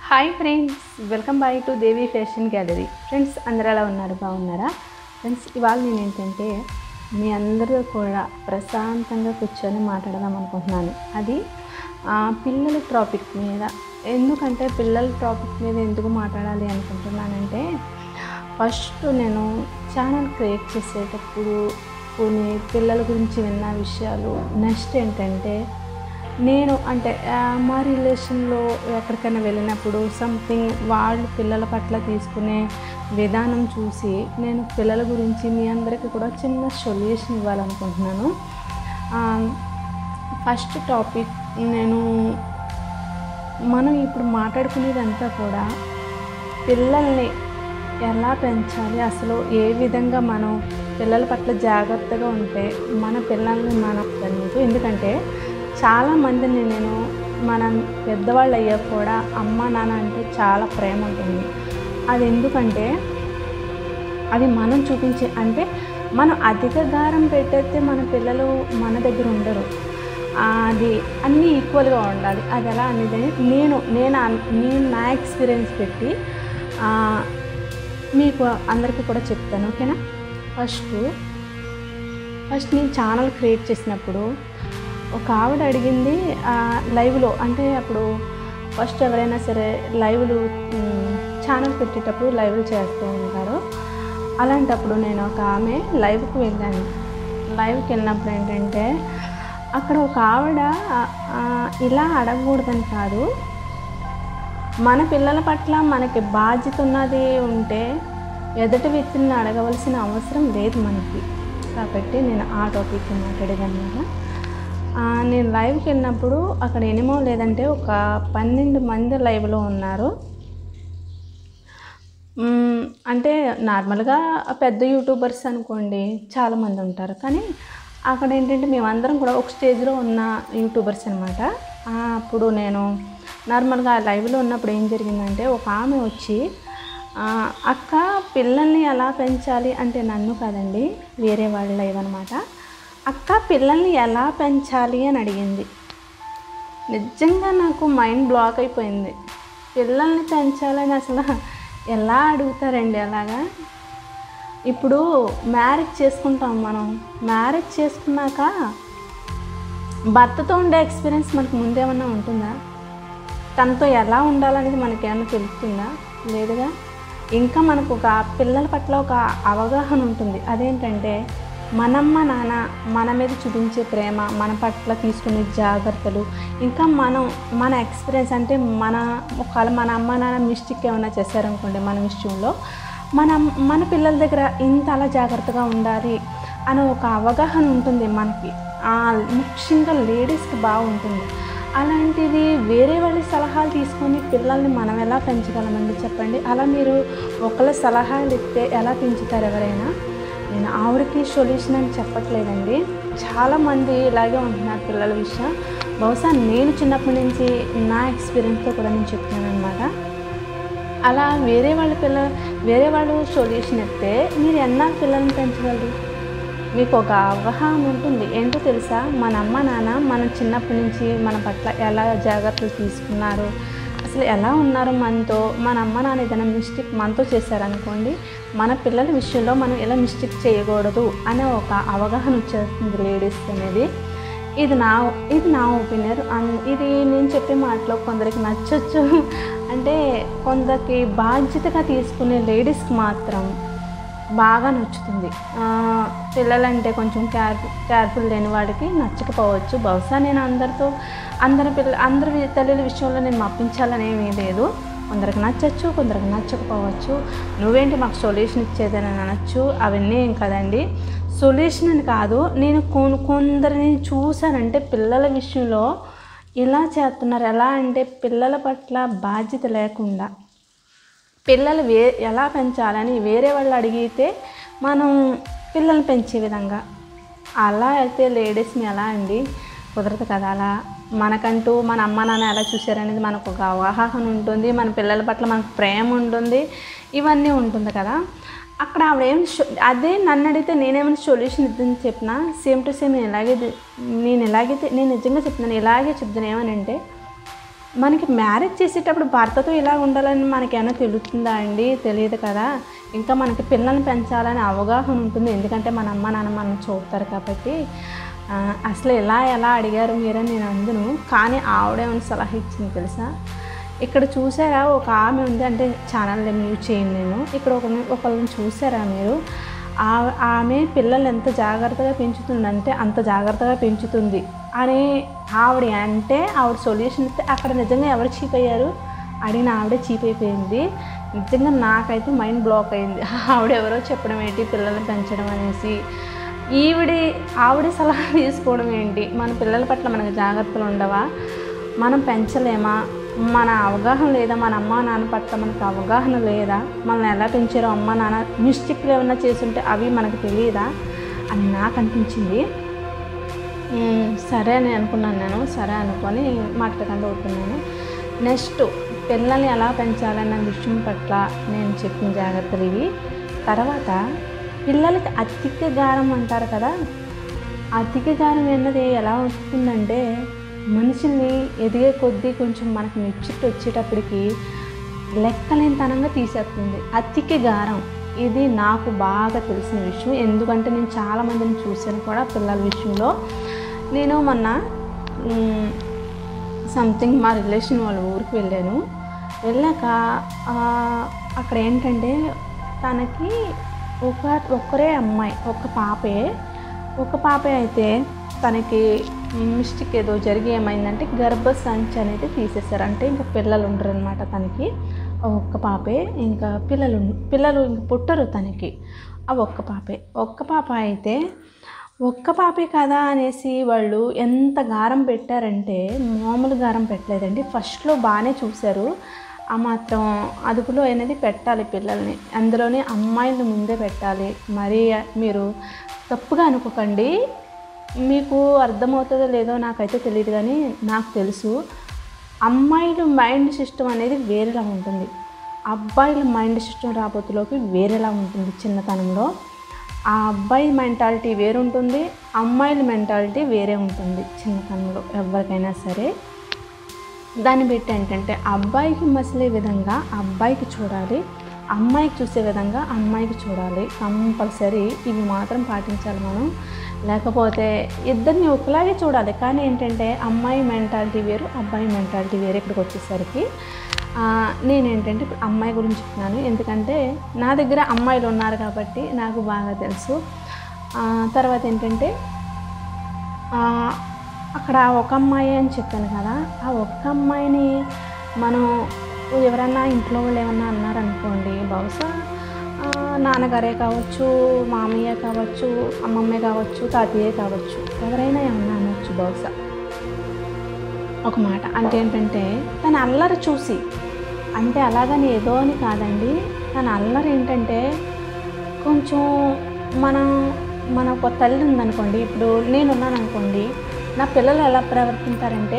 hi friends welcome back to Devi fashion gallery friends అందరు ఎలా ఉన్నారు బాగున్నారా ఫ్రెండ్స్ ఇవాళ నేను ఏంటంటే మీ అందరూ కూడా ప్రశాంతంగా కూర్చొని మాట్లాడదాం అనుకుంటున్నాను అది ఆ, పిల్లల టాపిక్ మీద ఎందుకంటే పిల్లల టాపిక్ మీద ఎందుకు మాట్లాడాలి అనుకుంటున్నానంటే ఫస్ట్ నేను ఛానల్ క్రియేట్ చేసేటప్పుడు కొన్ని పిల్లల గురించి విన్న విషయాలు నెక్స్ట్ ఏంటంటే నేను అంటే ఆ, మా రిలేషన్లో ఎక్కడికైనా వెళ్ళినప్పుడు సంథింగ్ వాళ్ళు పిల్లల పట్ల తీసుకునే విధానం చూసి నేను పిల్లల గురించి మీ అందరికీ కూడా చిన్న సొల్యూషన్ ఇవ్వాలనుకుంటున్నాను ఆ, ఫస్ట్ టాపిక్ నేను మనం ఇప్పుడు మాట్లాడుకునేదంతా కూడా పిల్లల్ని ఎలా పెంచాలి అసలు ఏ విధంగా మనం పిల్లల పట్ల జాగ్రత్తగా ఉంటే మన పిల్లల్ని మనం మీకు ఎందుకంటే చాలామందిని నేను మనం పెద్దవాళ్ళు అయ్యాక కూడా అమ్మ నాన్న అంటే చాలా ప్రేమ ఉంటుంది అది ఎందుకంటే అది మనం చూపించే అంటే మనం అధిక గారం పెట్టేస్తే మన పిల్లలు మన దగ్గర ఉండరు ఆ, అది అన్నీ ఈక్వల్గా ఉండాలి అది ఎలా అనేది నేను నేను అన్- నేను నా ఎక్స్పీరియన్స్ పెట్టి ఆ, మీకు అందరికీ కూడా చెప్తాను ఓకేనా ఫస్ట్ ఫస్ట్ నేను ఛానల్ క్రియేట్ చేసినప్పుడు ఒక ఆవిడ అడిగింది ఆ, లైవ్లో అంటే అప్పుడు ఫస్ట్ ఎవరైనా సరే లైవ్లు మ్, ఛానల్ పెట్టేటప్పుడు లైవ్లు చేస్తూ ఉంటారు అలాంటప్పుడు నేను ఒక ఆమె లైవ్కి వెళ్ళాను లైవ్కి వెళ్ళినప్పుడు ఏంటంటే అక్కడ ఒక ఆవిడ ఆ, ఇలా అడగకూడదని కాదు మన పిల్లల పట్ల మనకి బాధ్యత ఉన్నది ఉంటే ఎదుటి వ్యక్తిని అడగవలసిన అవసరం లేదు మనకి కాబట్టి నేను ఆ టాపిక్ మాట్లాడేదన్నమాట ఆ, నేను లైవ్కి వెళ్ళినప్పుడు అక్కడ ఎనిమో లేదంటే ఒక పన్నెండు మంది లైవ్లో ఉన్నారు మ్మ్, అంటే నార్మల్గా పెద్ద యూట్యూబర్స్ అనుకోండి చాలామంది ఉంటారు కానీ అక్కడ ఏంటంటే మేమందరం కూడా ఒక స్టేజ్లో ఉన్న యూట్యూబర్స్ అనమాట అప్పుడు నేను నార్మల్గా ఆ లైవ్లో ఉన్నప్పుడు ఏం జరిగిందంటే ఒక ఆమె వచ్చి ఆ, అక్క పిల్లల్ని ఎలా పెంచాలి అంటే నన్ను కాదండి వేరే వాళ్ళ లైవ్ అనమాట అక్క పిల్లల్ని ఎలా పెంచాలి అని అడిగింది నిజంగా నాకు మైండ్ బ్లాక్ అయిపోయింది పిల్లల్ని పెంచాలని అసలు ఎలా అడుగుతారండి అలాగా ఇప్పుడు మ్యారేజ్ చేసుకుంటాం మనం మ్యారేజ్ చేసుకున్నాక భర్తతో ఉండే ఎక్స్పీరియన్స్ మనకు ముందేమన్నా ఉంటుందా తనతో ఎలా ఉండాలనేది మనకి ఏమన్నా తెలుస్తుందా లేదుగా ఇంకా మనకు ఒక పిల్లల పట్ల ఒక అవగాహన ఉంటుంది అదేంటంటే మనమ్మ నాన్న మన మీద చూపించే ప్రేమ మన పట్ల తీసుకునే జాగ్రత్తలు ఇంకా మనం మన ఎక్స్పీరియన్స్ అంటే మన ఒకవేళ మన అమ్మ నాన్న మిస్టేక్ ఏమైనా చేశారనుకోండి మన విషయంలో మన మన పిల్లల దగ్గర ఇంత అలా జాగ్రత్తగా ఉండాలి అనే ఒక అవగాహన ఉంటుంది మనకి ఆ, ముఖ్యంగా లేడీస్కి బాగుంటుంది అలాంటిది వేరే వాళ్ళ సలహాలు తీసుకొని పిల్లల్ని మనం ఎలా పెంచగలమండి చెప్పండి అలా మీరు ఒకళ్ళ సలహాలు ఇస్తే ఎలా పెంచుతారు ఎవరైనా నేను ఆవిడకి సొల్యూషన్ అని చెప్పట్లేదండి చాలామంది ఇలాగే ఉంటున్నారు పిల్లల విషయం బహుశా నేను చిన్నప్పటి నుంచి నా ఎక్స్పీరియన్స్తో కూడా నేను చెప్తున్నాను అనమాట అలా వేరే వాళ్ళ పిల్ల వేరే వాళ్ళు సొల్యూషన్ ఇస్తే మీరు ఎన్నాళ్ళు పిల్లల్ని పెంచగలరు మీకు ఒక అవగాహన ఉంటుంది ఏంటో తెలుసా మన అమ్మ నాన్న మనం చిన్నప్పటి నుంచి మన పట్ల ఎలా జాగ్రత్తలు తీసుకున్నారు అసలు ఎలా ఉన్నారు మనతో మన అమ్మ నాన్న ఏదైనా మిస్టేక్ మనతో చేశారనుకోండి మన పిల్లల విషయంలో మనం ఎలా మిస్టేక్ చేయకూడదు అనే ఒక అవగాహన వచ్చేస్తుంది లేడీస్ అనేది ఇది నా ఇది నా ఒపీనియన్ ఇది నేను చెప్పే మాటలో కొందరికి నచ్చొచ్చు అంటే కొందరికి బాధ్యతగా తీసుకునే లేడీస్కి మాత్రం బాగా నచ్చుతుంది ఆ, పిల్లలంటే కొంచెం కేర్ కేర్ఫుల్ లేని వాడికి నచ్చకపోవచ్చు బహుశా నేను అందరితో అందరి పిల్ల అందరి తల్లుల విషయంలో నేను మప్పించాలని ఏమీ లేదు కొందరికి నచ్చచ్చు కొందరికి నచ్చకపోవచ్చు నువ్వేంటి మాకు సొల్యూషన్ ఇచ్చేదని అనొచ్చు అవన్నీ ఏం కదండి సొల్యూషన్ అని కాదు నేను కొన్ కొందరిని చూశానంటే పిల్లల విషయంలో ఇలా చేస్తున్నారు ఎలా అంటే పిల్లల పట్ల బాధ్యత లేకుండా పిల్లలు వే ఎలా పెంచాలని వేరే వాళ్ళు అడిగితే మనం పిల్లల్ని పెంచే విధంగా అలా అయితే లేడీస్ని ఎలా అండి కుదరదు కదా అలా మనకంటూ మన అమ్మ నాన్న ఎలా చూశారనేది మనకు ఒక అవగాహన ఉంటుంది మన పిల్లల పట్ల మనకు ప్రేమ ఉంటుంది ఇవన్నీ ఉంటుంది కదా అక్కడ ఆవిడ ఏం షో- అదే నన్ను అడిగితే నేనేమైనా సొల్యూషన్ ఇద్దని చెప్పినా సేమ్ టు సేమ్ నేను ఇలాగే ది- నేను ఇలాగే తి- నేను నిజంగా చెప్తున్నాను ఇలాగే చెప్తాను ఏమని అంటే మనకి మ్యారేజ్ చేసేటప్పుడు భర్తతో ఇలా ఉండాలని మనకేమైనా తెలుస్తుందా అండి తెలియదు కదా ఇంకా మనకి పిల్లల్ని పెంచాలని అవగాహన ఉంటుంది ఎందుకంటే మన అమ్మ నాన్న మనం చూస్తారు కాబట్టి ఆ, అసలు ఇలా ఎలా అడిగారు మీరని నేను అందును కానీ ఆవిడేమైనా సలహా ఇచ్చింది తెలుసా ఇక్కడ చూసారా ఒక ఆమె ఉంది అంటే ఛానల్ మ్యూట్ చేయను నేను ఇక్కడ ఒక ఒకళ్ళని చూసారా మీరు ఆ- ఆమె పిల్లల్ని ఎంత జాగ్రత్తగా పెంచుతుంది అంటే అంత జాగ్రత్తగా పెంచుతుంది అని ఆవిడ అంటే ఆవిడ సొల్యూషన్ ఇస్తే అక్కడ నిజంగా ఎవరు చీప్ అయ్యారు అడిగిన ఆవిడే చీప్ అయిపోయింది నిజంగా నాకైతే మైండ్ బ్లాక్ అయింది ఆవిడ ఎవరో చెప్పడం ఏంటి పిల్లల్ని పెంచడం అనేసి ఈవిడి ఆవిడ సలహా తీసుకోవడం ఏంటి మన పిల్లల పట్ల మనకు జాగ్రత్తలు ఉండవా మనం పెంచలేమా మన అవగాహన లేదా మన అమ్మ నాన్న పట్ల మనకు అవగాహన లేదా మనల్ని ఎలా పెంచారో అమ్మ నాన్న మిస్టేక్లు ఏమన్నా చేస్తుంటే అవి మనకు తెలియదా అని నాకు అనిపించింది మ్మ్, సరే అని అనుకున్నాను నేను సరే అనుకొని మాట్లాడకుండా అవుతున్నాను నెక్స్ట్ పిల్లల్ని ఎలా పెంచాలన్న విషయం పట్ల నేను చెప్పిన జాగ్రత్తలు ఇవి తర్వాత పిల్లలకి అధిక గారం అంటారు కదా అధిక గారం అన్నది ఎలా వస్తుందంటే మనిషిని ఎదిగే కొద్దీ కొంచెం మనకు మెచ్చుట్టు వచ్చేటప్పటికి లెక్కలేనితనంగా తీసేస్తుంది అతిక గారం ఇది నాకు బాగా తెలిసిన విషయం ఎందుకంటే నేను చాలామందిని చూశాను కూడా పిల్లల విషయంలో నేను మొన్న మ్, సంథింగ్ మా రిలేషన్ వాళ్ళ ఊరికి వెళ్ళాను వెళ్ళాక ఆ, అక్కడ ఏంటంటే తనకి ఒక ఒక్కరే అమ్మాయి ఒక పాపే ఒక పాపే అయితే తనకి మిస్టేక్ ఏదో జరిగి ఏమైందంటే గర్భసంచి అనేది తీసేశారు అంటే ఇంకా పిల్లలు ఉండరు అనమాట తనకి ఆ ఒక్క పాపే ఇంకా పిల్లలు ఉన్- పిల్లలు ఇంక పుట్టరు తనకి ఆ ఒక్క పాపే ఒక్క పాప అయితే ఒక్క పాపే కదా అనేసి వాళ్ళు ఎంత గారం పెట్టారంటే మామూలు గారం పెట్టలేదండి ఫస్ట్లో బాగానే చూశారు ఆ మాత్రం అదుపులో అనేది పెట్టాలి పిల్లల్ని అందులోనే అమ్మాయిలు ముందే పెట్టాలి మరి మీరు తప్పుగా అనుకోకండి మీకు అర్థమవుతుందో లేదో నాకైతే తెలియదు కానీ నాకు తెలుసు అమ్మాయిల మైండ్ సిస్టమ్ అనేది వేరేలా ఉంటుంది అబ్బాయిల మైండ్ సిస్టమ్ రాబోతులోకి వేరేలా ఉంటుంది చిన్నతనంలో ఆ అబ్బాయి మెంటాలిటీ వేరు ఉంటుంది అమ్మాయిల మెంటాలిటీ వేరే ఉంటుంది చిన్నతనంలో ఎవరికైనా సరే దాన్ని బట్టి ఏంటంటే అబ్బాయికి మసిలే విధంగా అబ్బాయికి చూడాలి అమ్మాయికి చూసే విధంగా అమ్మాయికి చూడాలి కంపల్సరీ ఇవి మాత్రం పాటించాలి మనం లేకపోతే ఇద్దరిని ఒకలాగే చూడాలి కానీ ఏంటంటే అమ్మాయి మెంటాలిటీ వేరు అబ్బాయి మెంటాలిటీ వేరు ఇక్కడికి వచ్చేసరికి ఆ, నేనేంటంటే ఇప్పుడు అమ్మాయి గురించి చెప్తున్నాను ఎందుకంటే నా దగ్గర అమ్మాయిలు ఉన్నారు కాబట్టి నాకు బాగా తెలుసు ఆ, తర్వాత ఏంటంటే ఆ, అక్కడ ఒక అమ్మాయి అని చెప్పాను కదా ఆ ఒక్క అమ్మాయిని మనం ఎవరన్నా ఇంట్లో వాళ్ళు ఏమన్నా అన్నారనుకోండి బహుశా ఆ, నాన్నగారే కావచ్చు మామయ్య కావచ్చు అమ్మమ్మే కావచ్చు తాతయ్యే కావచ్చు ఎవరైనా ఏమన్నా అనొచ్చు బహుశా ఒక మాట అంటే ఏంటంటే తన అల్లరి చూసి అంటే అలాగని ఏదో అని కాదండి తన అల్లరి ఏంటంటే కొంచెం మనం మన ఒక తల్లి ఉందనుకోండి ఇప్పుడు నేనున్నాను అనుకోండి నా పిల్లలు ఎలా ప్రవర్తింటారంటే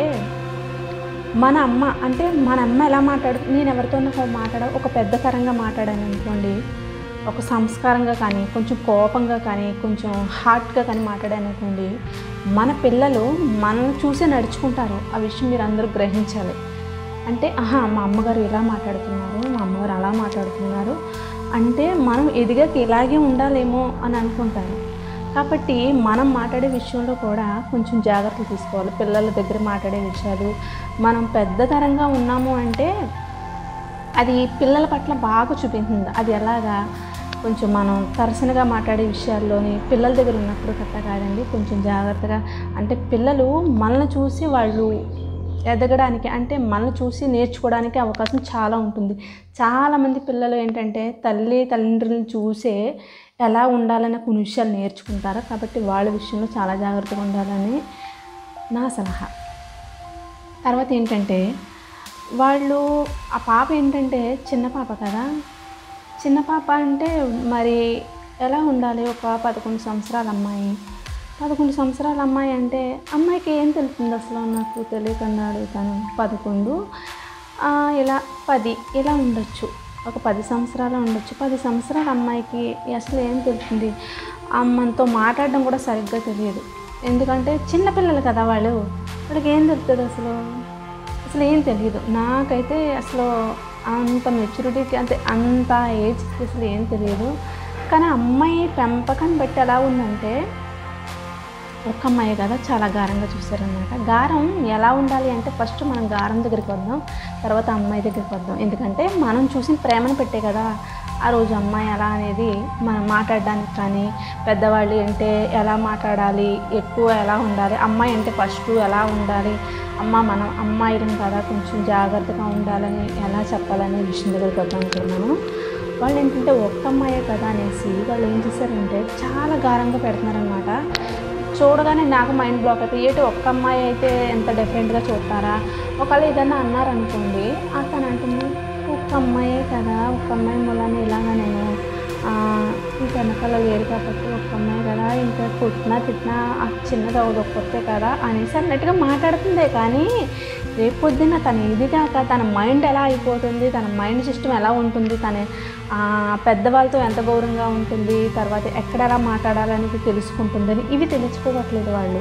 మన అమ్మ అంటే మన అమ్మ ఎలా మాట్లాడు నేను ఎవరితో మాట్లాడ ఒక పెద్ద తరంగా మాట్లాడాను అనుకోండి ఒక సంస్కారంగా కానీ కొంచెం కోపంగా కానీ కొంచెం హార్ట్గా కానీ మాట్లాడాను అనుకోండి మన పిల్లలు మనల్ని చూసే నడుచుకుంటారు ఆ విషయం మీరు అందరూ గ్రహించాలి అంటే ఆహా మా అమ్మగారు ఇలా మాట్లాడుతున్నారు మా అమ్మగారు అలా మాట్లాడుతున్నారు అంటే మనం ఎదిగాక ఇలాగే ఉండాలేమో అని అనుకుంటారు కాబట్టి మనం మాట్లాడే విషయంలో కూడా కొంచెం జాగ్రత్తలు తీసుకోవాలి పిల్లల దగ్గర మాట్లాడే విషయాలు మనం పెద్ద తరంగా ఉన్నాము అంటే అది పిల్లల పట్ల బాగా చూపించింది అది ఎలాగా కొంచెం మనం తరచుగా మాట్లాడే విషయాల్లోని పిల్లల దగ్గర ఉన్నప్పుడు కట్ట కాదండి కొంచెం జాగ్రత్తగా అంటే పిల్లలు మనల్ని చూసి వాళ్ళు ఎదగడానికి అంటే మనల్ని చూసి నేర్చుకోవడానికి అవకాశం చాలా ఉంటుంది చాలామంది పిల్లలు ఏంటంటే తల్లి తండ్రులను చూసే ఎలా ఉండాలనే కొన్ని విషయాలు నేర్చుకుంటారు కాబట్టి వాళ్ళ విషయంలో చాలా జాగ్రత్తగా ఉండాలని నా సలహా తర్వాత ఏంటంటే వాళ్ళు ఆ పాప ఏంటంటే చిన్న పాప కదా చిన్న పాప అంటే మరి ఎలా ఉండాలి ఒక పదకొండు సంవత్సరాల అమ్మాయి పదకొండు సంవత్సరాల అమ్మాయి అంటే అమ్మాయికి ఏం తెలుస్తుంది అసలు నాకు తెలియకుండా అడుగుతాను పదకొండు ఆ, ఇలా పది ఇలా ఉండొచ్చు ఒక పది సంవత్సరాలు ఉండొచ్చు పది సంవత్సరాల అమ్మాయికి అసలు ఏం తెలుస్తుంది అమ్మతో మాట్లాడడం కూడా సరిగ్గా తెలియదు ఎందుకంటే చిన్నపిల్లలు కదా వాళ్ళు వాళ్ళకి ఏం తెలుస్తుంది అసలు అసలు ఏం తెలియదు నాకైతే అసలు అంత మెచ్యూరిటీకి అంటే అంత ఏజ్కి అసలు ఏం తెలియదు కానీ అమ్మాయి పెంపకం బట్టి ఎలా ఉందంటే ఒక్క అమ్మాయి కదా చాలా గారంగా చూస్తారనమాట గారం ఎలా ఉండాలి అంటే ఫస్ట్ మనం గారం దగ్గరికి వద్దాం తర్వాత అమ్మాయి దగ్గరికి వద్దాం ఎందుకంటే మనం చూసిన ప్రేమను పెట్టే కదా ఆ రోజు అమ్మాయి ఎలా అనేది మనం మాట్లాడడానికి కానీ పెద్దవాళ్ళు అంటే ఎలా మాట్లాడాలి ఎక్కువ ఎలా ఉండాలి అమ్మాయి అంటే ఫస్ట్ ఎలా ఉండాలి అమ్మ మనం అమ్మాయిలం కదా కొంచెం జాగ్రత్తగా ఉండాలని ఎలా చెప్పాలనే విషయం దగ్గరికి వద్దాం అనుకున్నాను వాళ్ళు ఏంటంటే ఒక్క అమ్మాయే కదా అనేసి వాళ్ళు ఏం చేశారంటే చాలా గారంగా పెడుతున్నారనమాట చూడగానే నాకు మైండ్ బ్లాక్ అయిపోయి ఏంటి ఒక్క అమ్మాయి అయితే ఎంత డిఫరెంట్గా చూస్తారా ఒకవేళ ఏదన్నా అన్నారనుకోండి అతను అంటుంది ఒక్క అమ్మాయే కదా ఒక్క అమ్మాయి మూలాన్ని ఇలాగా నేను ఆ, ఇంక వెనకాల లేరు కాబట్టి ఒక్క అమ్మాయి కదా ఇంకా కొట్టినా తిట్టినా ఆ చిన్నది ఒక కొట్టే కదా అనేసి అన్నట్టుగా మాట్లాడుతుందే కానీ రేపు పొద్దున్న తన ఇది కాక తన మైండ్ ఎలా అయిపోతుంది తన మైండ్ సిస్టమ్ ఎలా ఉంటుంది తన ఆ, పెద్దవాళ్ళతో ఎంత గౌరవంగా ఉంటుంది తర్వాత ఎక్కడ ఎలా మాట్లాడాలనేది తెలుసుకుంటుందని ఇవి తెలుసుకోవట్లేదు వాళ్ళు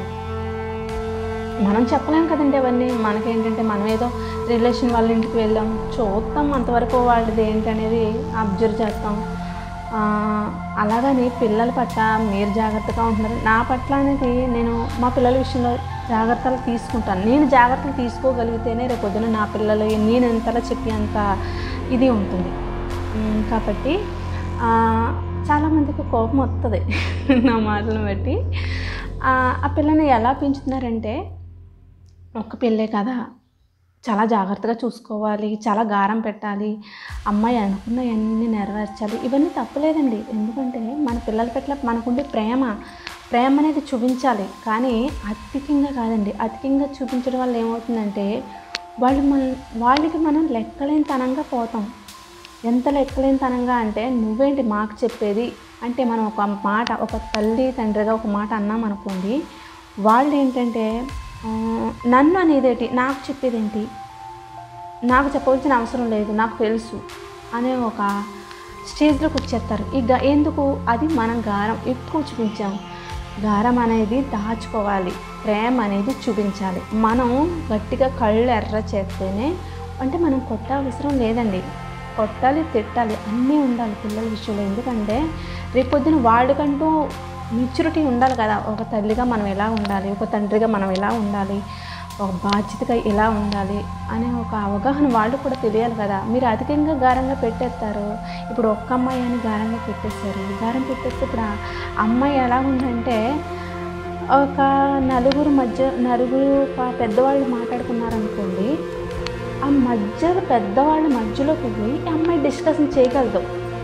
మనం చెప్పలేం కదండి అవన్నీ మనకేంటంటే మనం ఏదో రిలేషన్ వాళ్ళ ఇంటికి వెళ్ళాం చూస్తాం అంతవరకు వాళ్ళది ఏంటనేది అబ్జర్వ్ చేస్తాం ఆ, అలాగని పిల్లల పట్ల మీరు జాగ్రత్తగా ఉంటున్నారు నా పట్ల అనేది నేను మా పిల్లల విషయంలో జాగ్రత్తలు తీసుకుంటాను నేను జాగ్రత్తలు తీసుకోగలిగితేనే రేపు పొద్దున నా పిల్లలు నేను ఎంతలా చెప్పి అంత ఇది ఉంటుంది ఉమ్, కాబట్టి ఆ, చాలామందికి కోపం వస్తుంది నా మాటలను బట్టి ఆ, ఆ పిల్లని ఎలా పెంచుతున్నారంటే ఒక్క పిల్లే కదా చాలా జాగ్రత్తగా చూసుకోవాలి చాలా గారం పెట్టాలి అమ్మాయి అనుకున్నవన్నీ నెరవేర్చాలి ఇవన్నీ తప్పులేదండి ఎందుకంటే మన పిల్లల పట్ల మనకుండే ప్రేమ ప్రేమ అనేది చూపించాలి కానీ అధికంగా కాదండి అధికంగా చూపించడం వల్ల ఏమవుతుందంటే వాళ్ళు మన వాళ్ళకి మనం లెక్కలేని తనంగా పోతాం ఎంత లెక్కలేని తనంగా అంటే నువ్వేంటి మాకు చెప్పేది అంటే మనం ఒక మాట ఒక తల్లి తండ్రిగా ఒక మాట అన్నాం అనుకోండి వాళ్ళు ఏంటంటే ఆ, నన్ను అనేదేంటి నాకు చెప్పేదేంటి నాకు చెప్పవలసిన అవసరం లేదు నాకు తెలుసు అనే ఒక స్టేజ్లోకి వచ్చేస్తారు ఇక ఎందుకు అది మనం గారం ఎక్కువ చూపించాం గారం అనేది దాచుకోవాలి ప్రేమ అనేది చూపించాలి మనం గట్టిగా కళ్ళు ఎర్ర చేస్తేనే అంటే మనం కొట్ట అవసరం లేదండి కొట్టాలి తిట్టాలి అన్నీ ఉండాలి పిల్లల విషయంలో ఎందుకంటే రేపొద్దున వాళ్ళకంటూ మెచ్యూరిటీ ఉండాలి కదా ఒక తల్లిగా మనం ఎలా ఉండాలి ఒక తండ్రిగా మనం ఎలా ఉండాలి ఒక బాధ్యతగా ఎలా ఉండాలి అనే ఒక అవగాహన వాళ్ళు కూడా తెలియాలి కదా మీరు అధికంగా గారంగా పెట్టేస్తారు ఇప్పుడు ఒక్క అమ్మాయి అని గారంగా పెట్టేస్తారు గారం పెట్టేస్తే ఇప్పుడు ఆ అమ్మాయి ఎలా ఉందంటే ఒక నలుగురు మధ్య నలుగురు ప- పెద్దవాళ్ళు మాట్లాడుకున్నారనుకోండి ఆ మధ్యలో పెద్దవాళ్ళ మధ్యలోకి పోయి ఈ అమ్మాయి డిస్కషన్ చేయగలదు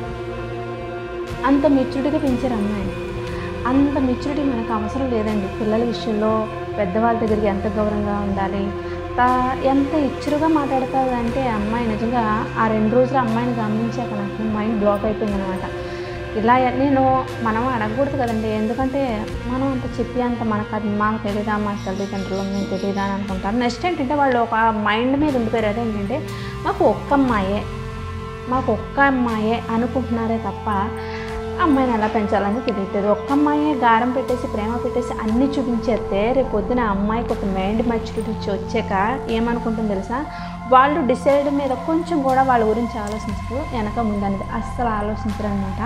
అంత మెచ్యూరిటీగా పెంచారు అమ్మాయిని అంత మెచ్యూరిటీ మనకు అవసరం లేదండి పిల్లల విషయంలో పెద్దవాళ్ళ దగ్గరికి ఎంత గౌరవంగా ఉండాలి తా- ఎంత ఇచ్చురుగా మాట్లాడుతుంది అంటే అమ్మాయి నిజంగా ఆ రెండు రోజులు అమ్మాయిని గమనించాక నాకు మైండ్ బ్లాక్ అయిపోయింది అనమాట ఇలా నేను మనం అడగకూడదు కదండి ఎందుకంటే మనం అంత చెప్పి అంత మనకు అది మాకు తెలియదా మా తల్లిదండ్రులు మేము తెలియదా అని అనుకుంటారు నెక్స్ట్ ఏంటంటే వాళ్ళు ఒక మైండ్ మీద ఉండిపోయారు అదేంటంటే మాకు ఒక్క అమ్మాయే మాకు ఒక్క అమ్మాయే అనుకుంటున్నారే తప్ప అమ్మాయిని ఎలా పెంచాలని తెలియట్లేదు ఒక్క అమ్మాయే గారం పెట్టేసి ప్రేమ పెట్టేసి అన్నీ చూపించేస్తే రేపు పొద్దున ఆ అమ్మాయికి ఒక మైండ్ మెచ్యూరిటీ వచ్చి వచ్చాక ఏమనుకుంటుంది తెలుసా వాళ్ళు డిసైడ్ మీద కొంచెం కూడా వాళ్ళ గురించి ఆలోచించరు వెనక ముందనేది అస్సలు ఆలోచించరు అనమాట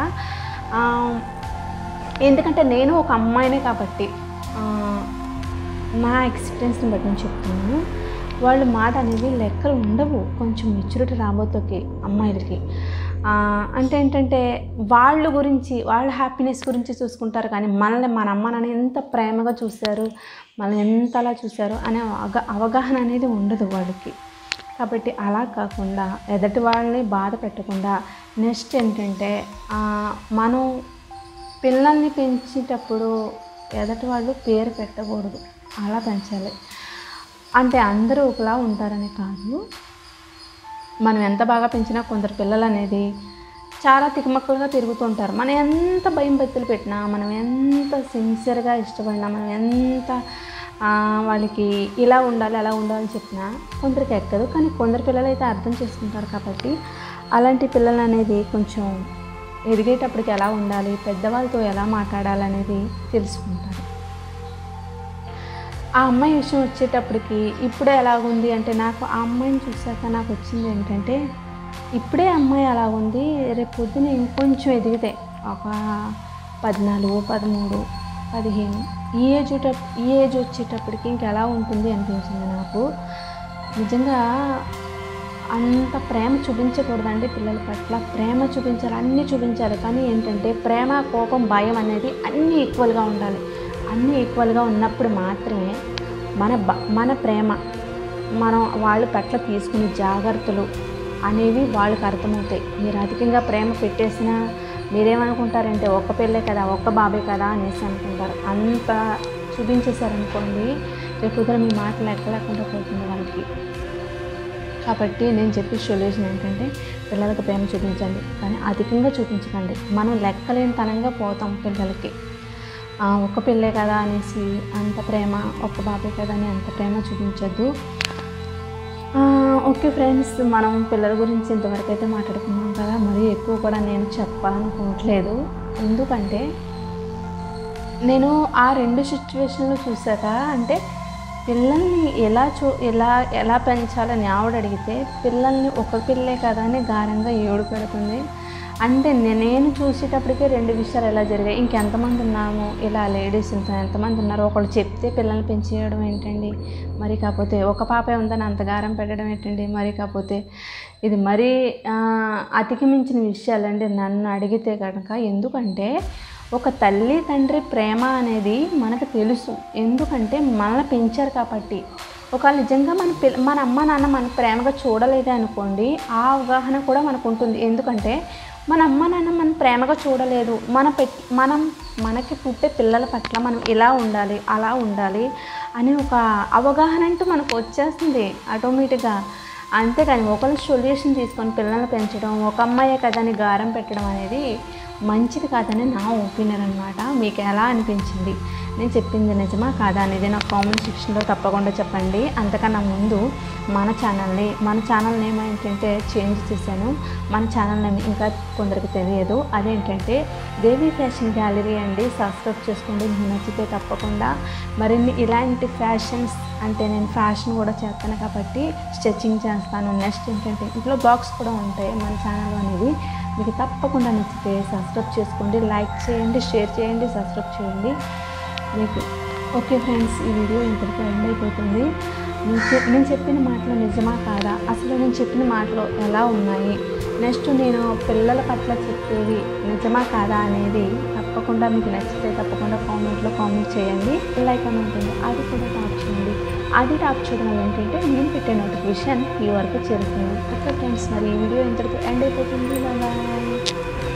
ఎందుకంటే నేను ఒక అమ్మాయినే కాబట్టి ఆ, నా ఎక్స్పీరియన్స్ని బట్టి నేను చెప్తున్నాను వాళ్ళ మాట అనేది లెక్కలు ఉండవు కొంచెం మెచ్యూరిటీ రాబోతోకి అమ్మాయిలకి ఆ, అంటే ఏంటంటే వాళ్ళ గురించి వాళ్ళ హ్యాపీనెస్ గురించి చూసుకుంటారు కానీ మనల్ని మన అమ్మని ఎంత ప్రేమగా చూశారు మనల్ని ఎంతలా చూశారు అనే అవగా అవగాహన అనేది ఉండదు వాళ్ళకి కాబట్టి అలా కాకుండా ఎదటి వాళ్ళని బాధ పెట్టకుండా నెక్స్ట్ ఏంటంటే ఆ, మనం పిల్లల్ని పెంచేటప్పుడు ఎదటి వాళ్ళు పేరు పెట్టకూడదు అలా పెంచాలి అంటే అందరూ ఒకలా ఉంటారని కాదు మనం ఎంత బాగా పెంచినా కొందరు పిల్లలు అనేది చాలా తికమక్కలుగా తిరుగుతుంటారు మనం ఎంత భయం బెత్తులు పెట్టినా మనం ఎంత సిన్సియర్గా ఇష్టపడినా మనం ఎంత ఆ, వాళ్ళకి ఇలా ఉండాలి అలా ఉండాలని చెప్పినా కొందరికి ఎక్కదు కానీ కొందరు పిల్లలు అయితే అర్థం చేసుకుంటారు కాబట్టి అలాంటి పిల్లలు అనేది కొంచెం ఎదిగేటప్పటికి ఎలా ఉండాలి పెద్దవాళ్ళతో ఎలా మాట్లాడాలి అనేది తెలుసుకుంటారు ఆ అమ్మాయి విషయం వచ్చేటప్పటికి ఇప్పుడే ఎలాగుంది అంటే నాకు ఆ అమ్మాయిని చూశాక నాకు వచ్చింది ఏంటంటే ఇప్పుడే అమ్మాయి అలాగుంది రేపు పొద్దున ఇంకొంచెం ఎదిగితే ఒక పద్నాలుగు పదమూడు పదిహేను ఈ ఏజ్ వచ్చే- ఈ ఏజ్ వచ్చేటప్పటికి ఇంకెలా ఉంటుంది అనిపించింది నాకు నిజంగా అంత ప్రేమ చూపించకూడదండి పిల్లల పట్ల ప్రేమ చూపించాలి అన్నీ చూపించాలి కానీ ఏంటంటే ప్రేమ కోపం భయం అనేది అన్నీ ఈక్వల్గా ఉండాలి అన్నీ ఈక్వల్గా ఉన్నప్పుడు మాత్రమే మన బ మన ప్రేమ మనం వాళ్ళ పట్ల తీసుకునే జాగ్రత్తలు అనేవి వాళ్ళకి అర్థమవుతాయి మీరు అధికంగా ప్రేమ పెట్టేసినా మీరేమనుకుంటారంటే ఒక్క పిల్లే కదా ఒక్క బాబే కదా అనేసి అనుకుంటారు అంత చూపించేశారనుకోండి రేపు ఉదయం మీ మాటలు ఎక్కలేకుండా పోతుంది వాళ్ళకి కాబట్టి నేను చెప్పే సొల్యూషన్ ఏంటంటే పిల్లలకు ప్రేమ చూపించండి కానీ అధికంగా చూపించకండి మనం లెక్కలేనితనంగా పోతాం పిల్లలకి ఆ, ఒక్క పిల్లే కదా అనేసి అంత ప్రేమ ఒక్క బాబే కదా అని అంత ప్రేమ చూపించొద్దు ఆ, ఓకే ఫ్రెండ్స్ మనం పిల్లల గురించి ఇంతవరకు అయితే మాట్లాడుకున్నాం కదా మరీ ఎక్కువ కూడా నేను చెప్పాలనుకోవట్లేదు ఎందుకంటే నేను ఆ రెండు సిచ్యువేషన్లు చూసాక అంటే పిల్లల్ని ఎలా చూ ఎలా ఎలా పెంచాలని ఆవిడ అడిగితే పిల్లల్ని ఒక పిల్లే కదా అని గారంగా ఏడు పెడుతుంది అంటే నే- నేను చూసేటప్పటికే రెండు విషయాలు ఎలా జరిగాయి ఇంకెంతమంది ఉన్నాము ఇలా లేడీస్ ఇంత ఎంతమంది ఉన్నారు ఒకళ్ళు చెప్తే పిల్లల్ని పెంచేయడం ఏంటండి మరి కాకపోతే ఒక పాపే ఉందని అంత గారం పెట్టడం ఏంటండి మరి కాకపోతే ఇది మరీ ఆ, అతికి మించిన విషయాలండి నన్ను అడిగితే కనుక ఎందుకంటే ఒక తల్లి తండ్రి ప్రేమ అనేది మనకు తెలుసు ఎందుకంటే మనల్ని పెంచారు కాబట్టి ఒకవేళ నిజంగా మన పిల్ల మన అమ్మ నాన్న మన ప్రేమగా చూడలేదే అనుకోండి ఆ అవగాహన కూడా మనకు ఉంటుంది ఎందుకంటే మన అమ్మ నాన్న మన ప్రేమగా చూడలేదు మన పెట్ మనం మనకి పుట్టే పిల్లల పట్ల మనం ఇలా ఉండాలి అలా ఉండాలి అనే ఒక అవగాహన అంటూ మనకు వచ్చేస్తుంది ఆటోమేటిక్గా అంతేకాని ఒకళ్ళు సొల్యూషన్ తీసుకొని పిల్లల్ని పెంచడం ఒక అమ్మాయే కదా అని గారం పెట్టడం అనేది మంచిది కాదని నా ఒపీనియన్ అనమాట మీకు ఎలా అనిపించింది నేను చెప్పింది నిజమా కాదా అనేది నాకు కామెంట్ సెక్షన్లో తప్పకుండా చెప్పండి అంతకన్నా ముందు మన ఛానల్ని మన ఛానల్ నేమ్ ఏంటంటే చేంజ్ చేశాను మన ఛానల్ నేమ్ ఇంకా కొందరికి తెలియదు అదేంటంటే దేవి ఫ్యాషన్ గ్యాలరీ అండి సబ్స్క్రైబ్ చేసుకోండి మీకు నచ్చితే తప్పకుండా మరిన్ని ఇలాంటి ఫ్యాషన్స్ అంటే నేను ఫ్యాషన్ కూడా చేస్తాను కాబట్టి స్టిచ్చింగ్ చేస్తాను నెక్స్ట్ ఏంటంటే ఇంట్లో బ్లాగ్స్ కూడా ఉంటాయి మన ఛానల్ అనేది మీకు తప్పకుండా నచ్చితే సబ్స్క్రైబ్ చేసుకోండి లైక్ చేయండి షేర్ చేయండి సబ్స్క్రైబ్ చేయండి మీకు ఓకే ఫ్రెండ్స్ ఈ వీడియో ఇంతటితో ఎండ్ అయిపోతుంది నేను చె- నేను చెప్పిన మాటలు నిజమా కాదా అసలు నేను చెప్పిన మాటలు ఎలా ఉన్నాయి నెక్స్ట్ నేను పిల్లల పట్ల చెప్పేవి నిజమా కాదా అనేది తప్పకుండా మీకు నచ్చితే తప్పకుండా కామెంట్లో కామెంట్ చేయండి లైక్ అని ఉంటుంది అది కూడా టాప్ చేయండి అది టాప్ చేయడం వల్ల ఏంటంటే నేను పెట్టే నోటిఫికేషన్ ఈ వరకు చేరుతుంది ఓకే ఫ్రెండ్స్ మరి ఈ వీడియో ఇంతటితో ఎండ్ అయిపోతుంది బాయ్